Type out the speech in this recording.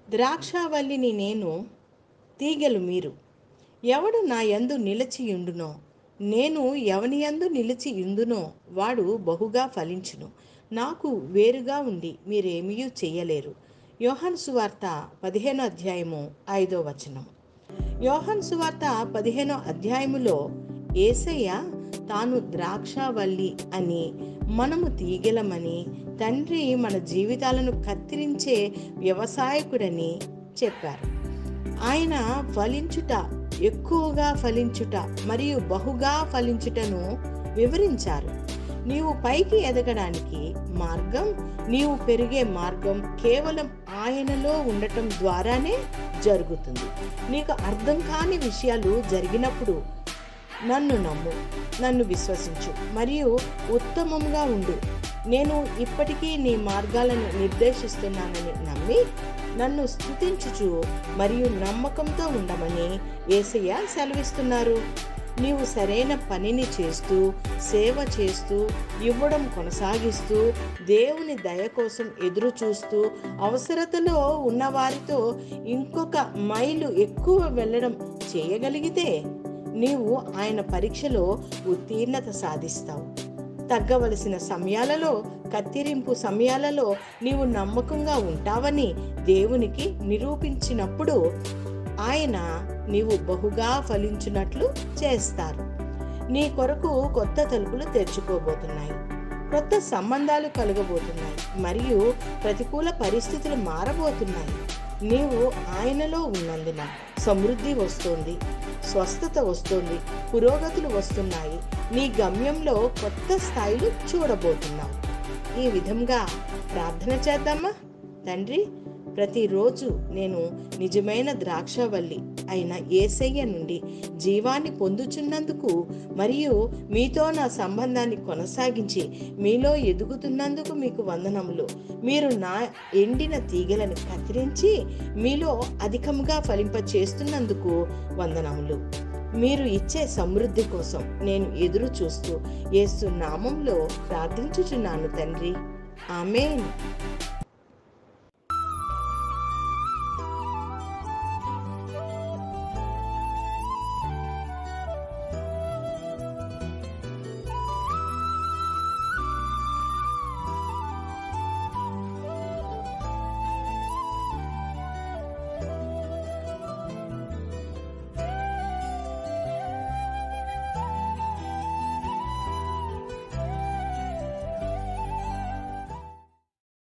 ద్రాక్షావల్లిని నేను తీగలు మీరు ఎవడు నా యందు నిలిచియుండునో నేను ఎవని యందు నిలిచి ఉందునో వాడు బహుగా ఫలించును నాకు వేరుగా ఉండి మీరేమీ చెయ్యలేరు యోహాన్ సువార్త పదిహేనో అధ్యాయము ఐదో వచనం యోహాన్ సువార్త పదిహేనో అధ్యాయములో ఏసయ్య తాను ద్రాక్షావల్లి అని మనము తీగలమని తండ్రి మన జీవితాలను కత్తిరించే వ్యవసాయకుడని చెప్పారు ఆయన ఫలించుట ఎక్కువగా ఫలించుట మరియు బహుగా ఫలించుటను వివరించారు నీవు పైకి ఎదగడానికి మార్గం నీవు పెరిగే మార్గం కేవలం ఆయనలో ఉండటం ద్వారానే జరుగుతుంది నీకు అర్థం కాని విషయాలు జరిగినప్పుడు నన్ను నమ్ము నన్ను విశ్వసించు మరియు ఉత్తమంగా ఉండు నేను ఇప్పటికీ నీ మార్గాలను నిర్దేశిస్తున్నానని నమ్మి నన్ను స్థుతించుచు మరియు నమ్మకంతో ఉండమని ఏసయ్య సెలవిస్తున్నారు నీవు సరైన పనిని చేస్తూ సేవ చేస్తూ ఇవ్వడం కొనసాగిస్తూ దేవుని దయ కోసం ఎదురు చూస్తూ అవసరతలో ఉన్నవారితో ఇంకొక మైలు ఎక్కువ వెళ్ళడం చేయగలిగితే నీవు ఆయన పరీక్షలో ఉత్తీర్ణత సాధిస్తావు తగ్గవలసిన సమయాలలో కత్తిరింపు సమయాలలో నీవు నమ్మకంగా ఉంటావని దేవునికి నిరూపించినప్పుడు ఆయన నీవు బహుగా ఫలించినట్లు చేస్తారు నీ కొరకు కొత్త తలుపులు తెరుచుకోబోతున్నాయి కొత్త సంబంధాలు కలగబోతున్నాయి మరియు ప్రతికూల పరిస్థితులు మారబోతున్నాయి నీవు ఆయనలో ఉన్నందున సమృద్ధి వస్తుంది స్వస్థత వస్తుంది పురోగతులు వస్తున్నాయి నీ గమ్యంలో కొత్త స్థాయిలు చూడబోతున్నావు ఈ విధంగా ప్రార్థన చేద్దామా తండ్రి ప్రతిరోజు నేను నిజమైన ద్రాక్షవల్లి అయిన ఏసయ్య నుండి జీవాన్ని పొందుచున్నందుకు మరియు మీతో నా సంబంధాన్ని కొనసాగించి మీలో ఎదుగుతున్నందుకు మీకు వందనములు మీరు నా ఎండిన తీగలను కత్తిరించి మీలో అధికముగా ఫలింప చేస్తున్నందుకు వందనములు మీరు ఇచ్చే సమృద్ధి కోసం నేను ఎదురు చూస్తూ ఏసు నామంలో ప్రార్థించుచున్నాను తండ్రి ఆమెన్